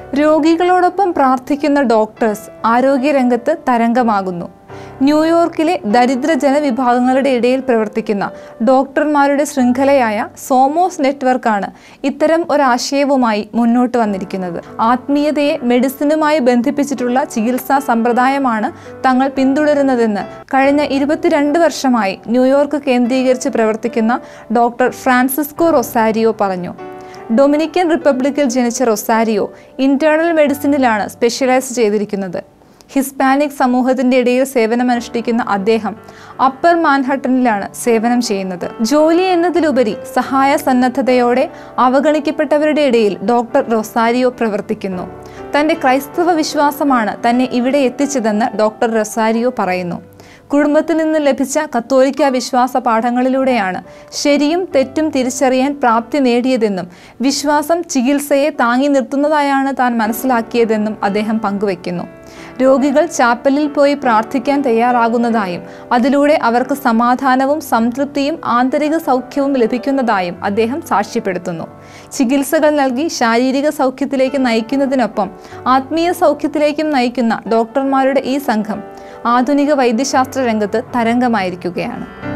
രോഗികളോടൊപ്പം പ്രാർത്ഥിക്കുന്ന ഡോക്ടേഴ്സ് ആരോഗ്യരംഗത്ത് തരംഗമാകുന്നു ന്യൂയോർക്കിലെ ദരിദ്ര ജനവിഭാഗങ്ങളുടെ ഇടയിൽ പ്രവർത്തിക്കുന്ന ഡോക്ടർമാരുടെ ശൃംഖലയായ സോമോസ് നെറ്റ്വർക്കാണ് ഇത്തരം ഒരാശയവുമായി മുന്നോട്ട് വന്നിരിക്കുന്നത് ആത്മീയതയെ മെഡിസിനുമായി ബന്ധിപ്പിച്ചിട്ടുള്ള ചികിത്സാ സമ്പ്രദായമാണ് തങ്ങൾ പിന്തുടരുന്നതെന്ന് കഴിഞ്ഞ ഇരുപത്തിരണ്ട് വർഷമായി ന്യൂയോർക്ക് കേന്ദ്രീകരിച്ച് പ്രവർത്തിക്കുന്ന ഡോക്ടർ ഫ്രാൻസിസ്കോ റൊസാരിയോ പറഞ്ഞു ഡൊമിനിക്കൻ റിപ്പബ്ലിക്കിൽ ജനിച്ച റൊസാരിയോ ഇന്റേണൽ മെഡിസിനിലാണ് സ്പെഷ്യലൈസ് ചെയ്തിരിക്കുന്നത് ഹിസ്പാനിക് സമൂഹത്തിന്റെ ഇടയിൽ സേവനമനുഷ്ഠിക്കുന്ന അദ്ദേഹം അപ്പർ മാൻഹട്ടനിലാണ് സേവനം ചെയ്യുന്നത് ജോലി എന്നതിലുപരി സഹായ സന്നദ്ധതയോടെ അവഗണിക്കപ്പെട്ടവരുടെ ഇടയിൽ ഡോക്ടർ റൊസാരിയോ പ്രവർത്തിക്കുന്നു തന്റെ ക്രൈസ്തവ വിശ്വാസമാണ് തന്നെ ഇവിടെ എത്തിച്ചതെന്ന് ഡോക്ടർ റൊസാരിയോ പറയുന്നു കുടുംബത്തിൽ നിന്ന് ലഭിച്ച കത്തോലിക്ക വിശ്വാസ പാഠങ്ങളിലൂടെയാണ് ശരിയും തെറ്റും തിരിച്ചറിയാൻ പ്രാപ്തി നേടിയതെന്നും വിശ്വാസം ചികിത്സയെ താങ്ങി നിർത്തുന്നതായാണ് താൻ മനസ്സിലാക്കിയതെന്നും അദ്ദേഹം പങ്കുവയ്ക്കുന്നു രോഗികൾ ചാപ്പലിൽ പോയി പ്രാർത്ഥിക്കാൻ തയ്യാറാകുന്നതായും അതിലൂടെ അവർക്ക് സമാധാനവും സംതൃപ്തിയും ആന്തരിക സൗഖ്യവും ലഭിക്കുന്നതായും അദ്ദേഹം സാക്ഷ്യപ്പെടുത്തുന്നു ചികിത്സകൾ നൽകി ശാരീരിക സൗഖ്യത്തിലേക്ക് നയിക്കുന്നതിനൊപ്പം ആത്മീയ സൗഖ്യത്തിലേക്കും നയിക്കുന്ന ഡോക്ടർമാരുടെ ഈ സംഘം ആധുനിക വൈദ്യശാസ്ത്ര രംഗത്ത് തരംഗമായിരിക്കുകയാണ്